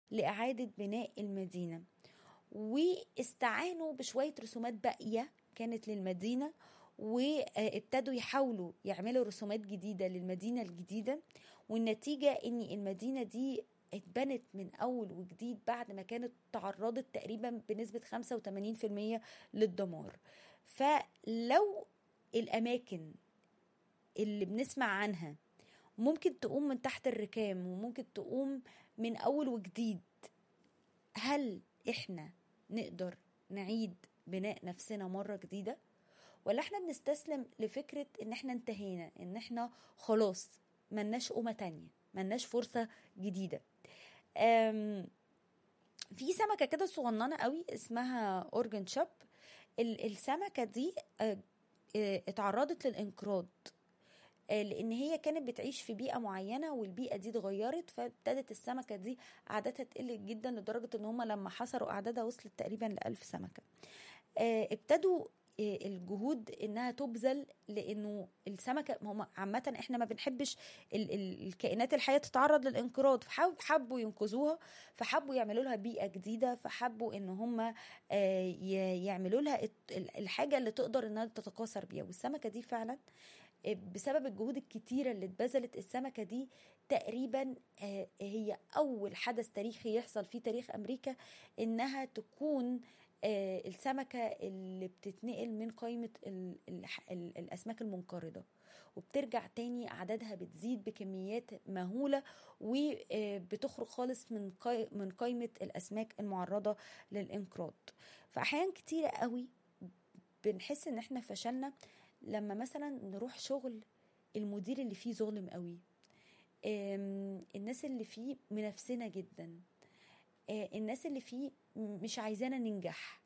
لإعادة بناء المدينة واستعانوا بشوية رسومات باقية كانت للمدينة وابتدوا يحاولوا يعملوا رسومات جديدة للمدينة الجديدة والنتيجة ان المدينة دي اتبنت من اول وجديد بعد ما كانت تعرضت تقريبا بنسبة 85% للدمار فلو الاماكن اللي بنسمع عنها ممكن تقوم من تحت الركام وممكن تقوم من اول وجديد هل احنا نقدر نعيد بناء نفسنا مرة جديدة ولا احنا بنستسلم لفكرة ان احنا انتهينا ان احنا خلاص ملناش قومة تانية ملناش فرصة جديدة في سمكة كده صغننة قوي اسمها اورجن شوب السمكة دي اتعرضت للانقراض لان هي كانت بتعيش في بيئه معينه والبيئه دي اتغيرت فابتدت السمكه دي عددها تقل جدا لدرجه ان هم لما حصروا اعدادها وصلت تقريبا لألف سمكه ابتدوا الجهود انها تبذل لانه السمكه هم عامه احنا ما بنحبش ال ال الكائنات الحيه تتعرض للانقراض فحبوا ينقذوها فحبوا يعملوا لها بيئه جديده فحبوا ان هم يعملوا لها الحاجه اللي تقدر انها تتكاثر بيها والسمكه دي فعلا بسبب الجهود الكتيرة اللي اتبذلت السمكة دي تقريبا هي أول حدث تاريخي يحصل في تاريخ أمريكا إنها تكون السمكة اللي بتتنقل من قائمة الأسماك المنقرضة وبترجع تاني أعدادها بتزيد بكميات مهولة وبتخرج خالص من من قائمة الأسماك المعرضة للإنقراض فأحيانا كتيرة قوي بنحس إن إحنا فشلنا لما مثلا نروح شغل المدير اللي فيه ظالم قوي الناس اللي فيه منافسنا جدا الناس اللي فيه مش عايزانا ننجح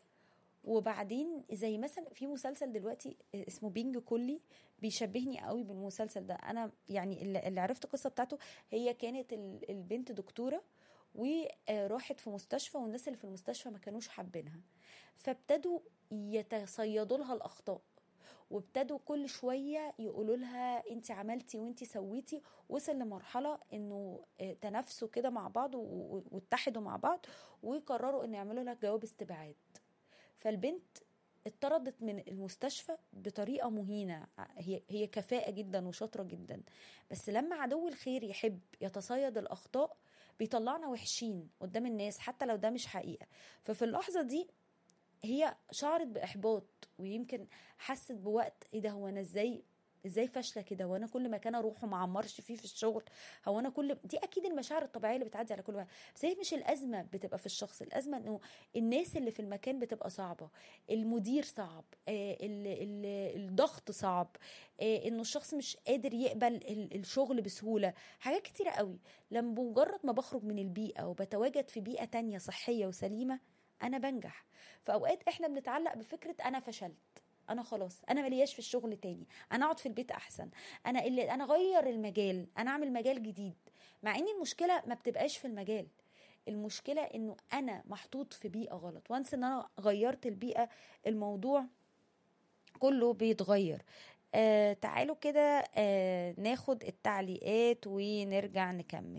وبعدين زي مثلا في مسلسل دلوقتي اسمه بينج كلي بيشبهني قوي بالمسلسل ده انا يعني اللي عرفت القصه بتاعته هي كانت البنت دكتوره وراحت في مستشفى والناس اللي في المستشفى ما كانوش حابينها فابتدوا يتصيدوا لها الاخطاء وابتدوا كل شويه يقولوا لها انت عملتي وانت سويتي وصل لمرحله انه تنافسوا كده مع بعض واتحدوا مع بعض وقرروا ان يعملوا لها جواب استبعاد فالبنت اتطردت من المستشفى بطريقه مهينه هي هي كفاءه جدا وشاطره جدا بس لما عدو الخير يحب يتصيد الاخطاء بيطلعنا وحشين قدام الناس حتى لو ده مش حقيقه ففي اللحظه دي هي شعرت باحباط ويمكن حست بوقت ايه ده هو انا ازاي ازاي فاشله كده وانا كل مكان اروح وما عمرش فيه في الشغل هو انا كل دي اكيد المشاعر الطبيعيه اللي بتعدي على كل واحد بس هي مش الازمه بتبقى في الشخص الازمه انه الناس اللي في المكان بتبقى صعبه المدير صعب آه ال ال الضغط صعب آه انه الشخص مش قادر يقبل الشغل بسهوله حاجات كتيره قوي لما بمجرد ما بخرج من البيئه وبتواجد في بيئه تانية صحيه وسليمه انا بنجح في اوقات احنا بنتعلق بفكره انا فشلت انا خلاص انا ملياش في الشغل تاني انا اقعد في البيت احسن انا اللي انا اغير المجال انا اعمل مجال جديد مع ان المشكله ما بتبقاش في المجال المشكله انه انا محطوط في بيئه غلط وانس ان انا غيرت البيئه الموضوع كله بيتغير آه تعالوا كده آه ناخد التعليقات ونرجع نكمل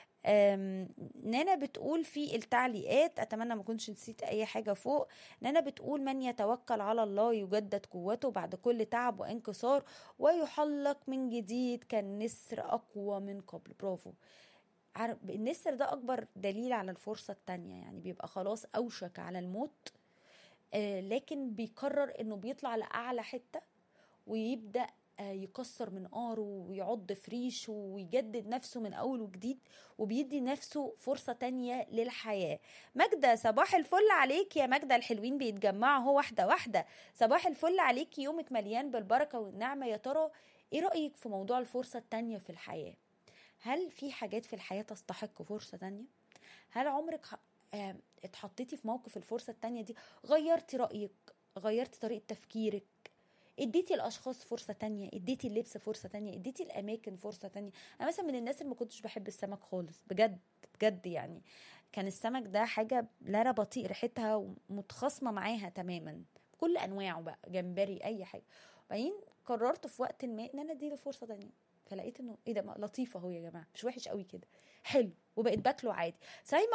نانا بتقول في التعليقات اتمنى ما كنتش نسيت اي حاجه فوق نانا بتقول من يتوكل على الله يجدد قوته بعد كل تعب وانكسار ويحلق من جديد كالنسر اقوى من قبل برافو النسر ده اكبر دليل على الفرصه التانية يعني بيبقى خلاص اوشك على الموت آه لكن بيقرر انه بيطلع لاعلى حته ويبدا يكسر من قاره ويعض في ريشه ويجدد نفسه من اول وجديد وبيدي نفسه فرصه تانية للحياه ماجده صباح الفل عليك يا ماجده الحلوين بيتجمعوا هو واحده واحده صباح الفل عليك يومك مليان بالبركه والنعمه يا ترى ايه رايك في موضوع الفرصه التانية في الحياه هل في حاجات في الحياه تستحق فرصه تانية هل عمرك اتحطيتي في موقف الفرصه التانية دي غيرتي رايك غيرتي طريقه تفكيرك اديتي الاشخاص فرصه تانية اديتي اللبس فرصه تانية اديتي الاماكن فرصه تانية انا مثلا من الناس اللي ما كنتش بحب السمك خالص بجد بجد يعني كان السمك ده حاجه لا انا بطيء ريحتها ومتخاصمه معاها تماما كل انواعه بقى جمبري اي حاجه بعدين قررت في وقت ما ان انا اديله فرصه تانية فلقيت انه ايه ده لطيفه اهو يا جماعه مش وحش قوي كده حلو وبقيت باكله عادي صحيح